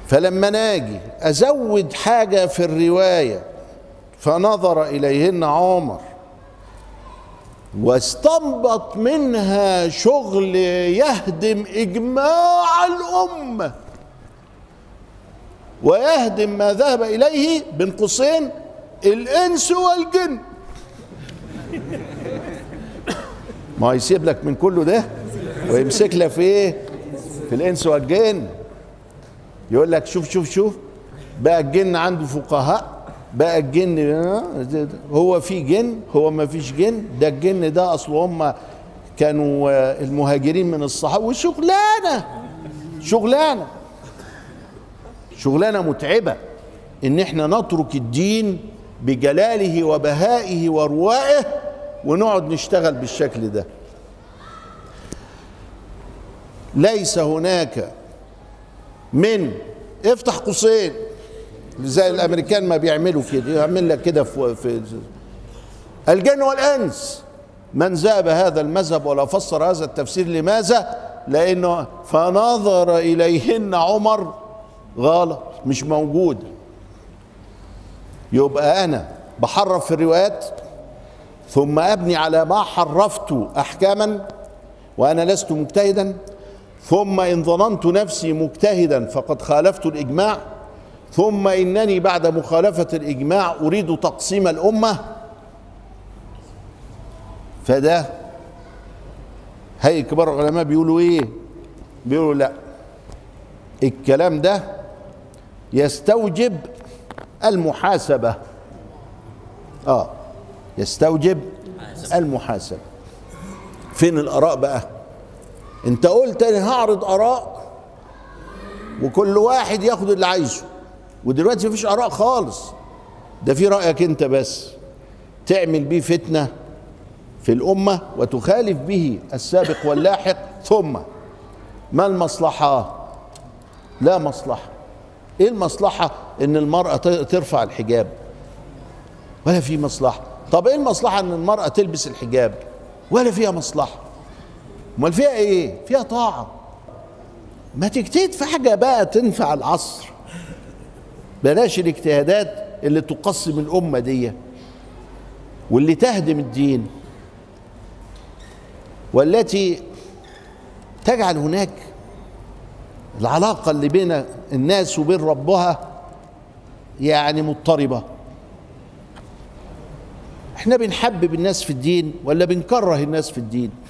فلما ناجي ازود حاجه في الروايه فنظر اليهن عمر واستنبط منها شغل يهدم اجماع الامه ويهدم ما ذهب اليه بين قوسين الانس والجن ما يسيب لك من كله ده ويمسك لك في ايه في الانس والجن يقول لك شوف شوف شوف بقى الجن عنده فقهاء بقى الجن هو في جن هو ما فيش جن ده الجن ده اصل هم كانوا المهاجرين من الصحابه وشغلانه شغلانه شغلانه متعبه ان احنا نترك الدين بجلاله وبهائه وروائه ونقعد نشتغل بالشكل ده ليس هناك من افتح قوسين زي الامريكان ما بيعملوا كده يعمل لك كده في, في الجن والانس من ذهب هذا المذهب ولا فسر هذا التفسير لماذا لانه فنظر اليهن عمر غلط مش موجود يبقى انا بحرف في الروايات ثم ابني على ما حرفت احكاما وانا لست مجتهدا ثم ان ظننت نفسي مجتهدا فقد خالفت الاجماع ثم انني بعد مخالفه الاجماع اريد تقسيم الامه فده هيئه كبار العلماء بيقولوا ايه بيقولوا لا الكلام ده يستوجب المحاسبه اه يستوجب المحاسبه فين الاراء بقى انت قلت انا هعرض اراء وكل واحد ياخد اللي عايزه ودلوقتي مفيش اراء خالص ده في رايك انت بس تعمل بيه فتنه في الامه وتخالف به السابق واللاحق ثم ما المصلحه لا مصلحه ايه المصلحه ان المراه ترفع الحجاب ولا في مصلحه طب ايه المصلحه ان المراه تلبس الحجاب ولا فيها مصلحه امال فيها ايه فيها طاعه ما تجتهد في حاجه بقى تنفع العصر بلاش الاجتهادات اللي تقسم الامه دي واللي تهدم الدين والتي تجعل هناك العلاقه اللي بين الناس وبين ربها يعني مضطربه احنا بنحبب الناس في الدين ولا بنكره الناس في الدين